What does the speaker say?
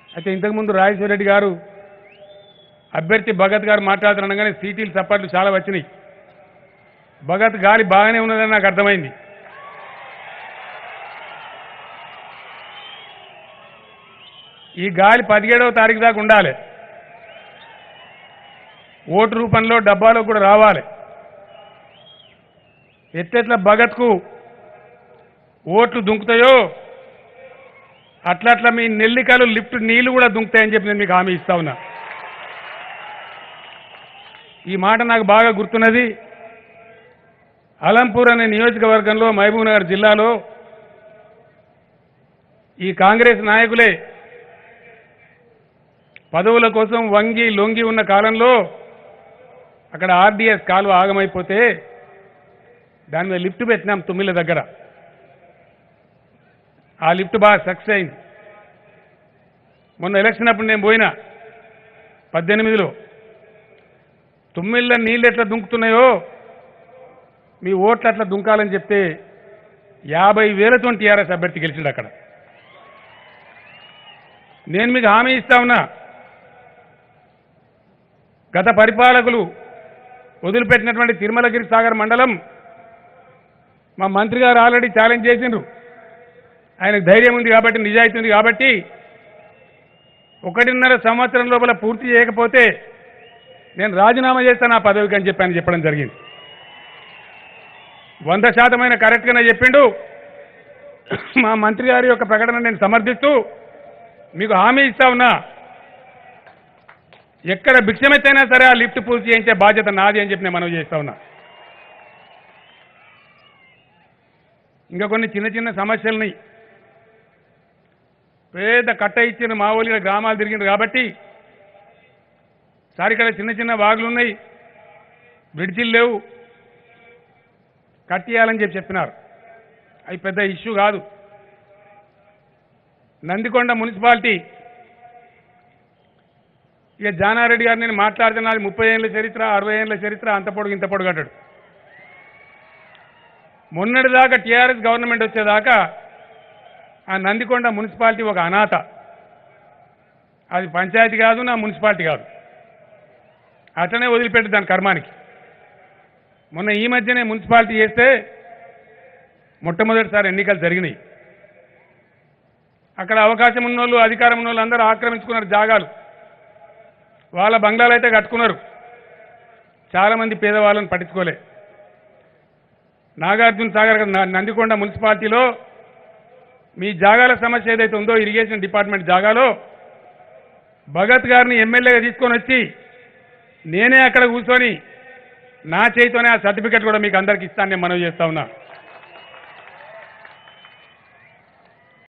అయితే ఇంతకుముందు రాజేశ్వర రెడ్డి గారు అభ్యర్థి భగత్ గారు మాట్లాడుతుండగానే సీటీలు చప్పట్లు చాలా వచ్చినాయి భగత్ గాలి బాగానే ఉన్నదని నాకు అర్థమైంది ఈ గాలి పదిహేడవ తారీఖు దాకా ఉండాలి ఓటు రూపంలో డబ్బాలో కూడా రావాలి ఎట్టెట్ల భగత్కు ఓట్లు దుంకుతాయో అట్లట్లా మీ నెల్లికలు లిఫ్ట్ నీళ్లు కూడా దుంకుతాయని చెప్పి నేను మీకు హామీ ఇస్తా ఉన్నా ఈ మాట నాకు బాగా గుర్తున్నది అలంపూర్ అనే నియోజకవర్గంలో మహబూబ్ నగర్ జిల్లాలో ఈ కాంగ్రెస్ నాయకులే పదవుల కోసం వంగి లొంగి ఉన్న కాలంలో అక్కడ ఆర్డీఎస్ కాలువ ఆగమైపోతే దాని మీద లిఫ్ట్ పెట్టినాం తుమ్మిళ్ళ దగ్గర ఆ లిఫ్ట్ బాగా సక్సెస్ అయింది మొన్న ఎలక్షన్ అప్పుడు నేను పోయినా పద్దెనిమిదిలో తుమ్మిళ్ళ నీళ్ళు ఎట్లా దుంకుతున్నాయో మీ ఓట్లు అట్లా దుంకాలని చెప్తే యాభై వేలతో టీఆర్ఎస్ అభ్యర్థి గెలిచిండు అక్కడ నేను మీకు హామీ ఇస్తా ఉన్నా గత పరిపాలకులు వదిలిపెట్టినటువంటి తిరుమలగిరి సాగర్ మండలం మా మంత్రి గారు ఆల్రెడీ ఛాలెంజ్ చేసిండ్రు ఆయనకు ధైర్యం ఉంది కాబట్టి నిజాయితీ ఉంది కాబట్టి ఒకటిన్నర సంవత్సరం లోపల పూర్తి చేయకపోతే నేను రాజీనామా చేస్తాను ఆ పదవికి అని చెప్పి ఆయన చెప్పడం జరిగింది వంద శాతమైన కరెక్ట్గానే చెప్పిండు మా మంత్రి గారి యొక్క ప్రకటన నేను సమర్థిస్తూ మీకు హామీ ఇస్తా ఉన్నా ఎక్కడ భిక్షమెత్తైనా సరే ఆ లిఫ్ట్ పూర్తి చేయించే బాధ్యత నాది అని చెప్పి నేను మనవి చేస్తా ఉన్నా ఇంకా కొన్ని చిన్న చిన్న సమస్యలని పేద కట్ట ఇచ్చిన మావోలిగా గ్రామాలు తిరిగిండ్రు కాబట్టి సార్ ఇక్కడ చిన్న చిన్న వాగులు ఉన్నాయి బ్రిడ్జిలు లేవు కట్టియాలని చెప్పి చెప్పినారు అవి పెద్ద ఇష్యూ కాదు నందికొండ మున్సిపాలిటీ ఇక జానారెడ్డి గారు నేను మాట్లాడుతున్నది ముప్పై ఏళ్ళ చరిత్ర అరవై ఏళ్ళ చరిత్ర అంత పొడుగు ఇంత పొడుగు అంటాడు మొన్నటిదాకా టీఆర్ఎస్ గవర్నమెంట్ వచ్చేదాకా ఆ నందికొండ మున్సిపాలిటీ ఒక అనాథ అది పంచాయతీ కాదు నా మున్సిపాలిటీ కాదు అట్లనే వదిలిపెట్టి దాని కర్మానికి మొన్న ఈ మధ్యనే మున్సిపాలిటీ చేస్తే మొట్టమొదటిసారి ఎన్నికలు జరిగినాయి అక్కడ అవకాశం ఉన్నోళ్ళు అధికారం ఉన్నోళ్ళు అందరూ ఆక్రమించుకున్నారు జాగాలు వాళ్ళ బంగ్లాలు అయితే కట్టుకున్నారు చాలామంది పేదవాళ్ళని పట్టించుకోలే నాగార్జున సాగర్ న- నందికొండ మున్సిపాలిటీలో మీ జాగాల సమస్య ఏదైతే ఉందో ఇరిగేషన్ డిపార్ట్మెంట్ జాగాలో భగత్ గారిని ఎమ్మెల్యేగా తీసుకొని వచ్చి నేనే అక్కడ కూర్చొని నా చేతితోనే ఆ సర్టిఫికెట్ కూడా మీకు అందరికి ఇస్తాను నేను మనవి చేస్తా ఉన్నా